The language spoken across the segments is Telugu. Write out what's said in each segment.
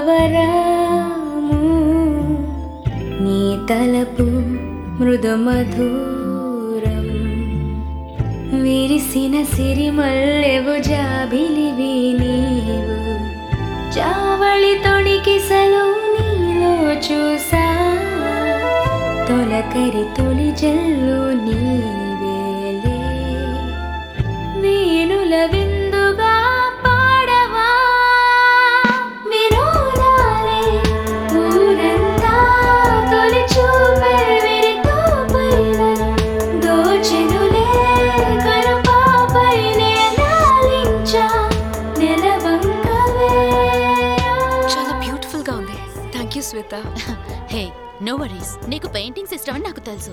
వరము నీ తలపు మృదు మధురం విరిసిన సిరిమల్లెవు జాబిలివి నీవు చావళి తొడికి సెలవు నీలో చూసా తొలకరి తొలి జల్లు నీవేలే వీణుల విందుగా పాడవా వినోదాలే ఊరంతా తొలి చూపే విరితో పైన దోచెనులే కరుపాపైనే లాలించా నెలవంకవే చాలా బ్యూటిఫుల్ గా ఉంది thank you Swetha hey no worries నీకు పెయింటింగ్స్ ఇష్టమని నాకు తెలుసు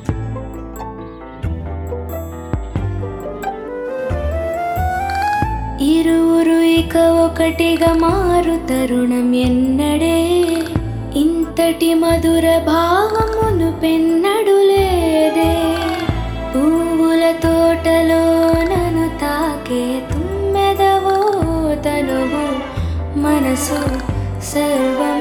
ఇరువురు ఇక ఒకటిగా మారు తరుణం ఎన్నడే ఇంతటి మధుర భావమును పెన్నడు లేదే పువ్వుల తోటలో నన్ను తాకే తుమ్మెదవో తనువు మనసు సర్వ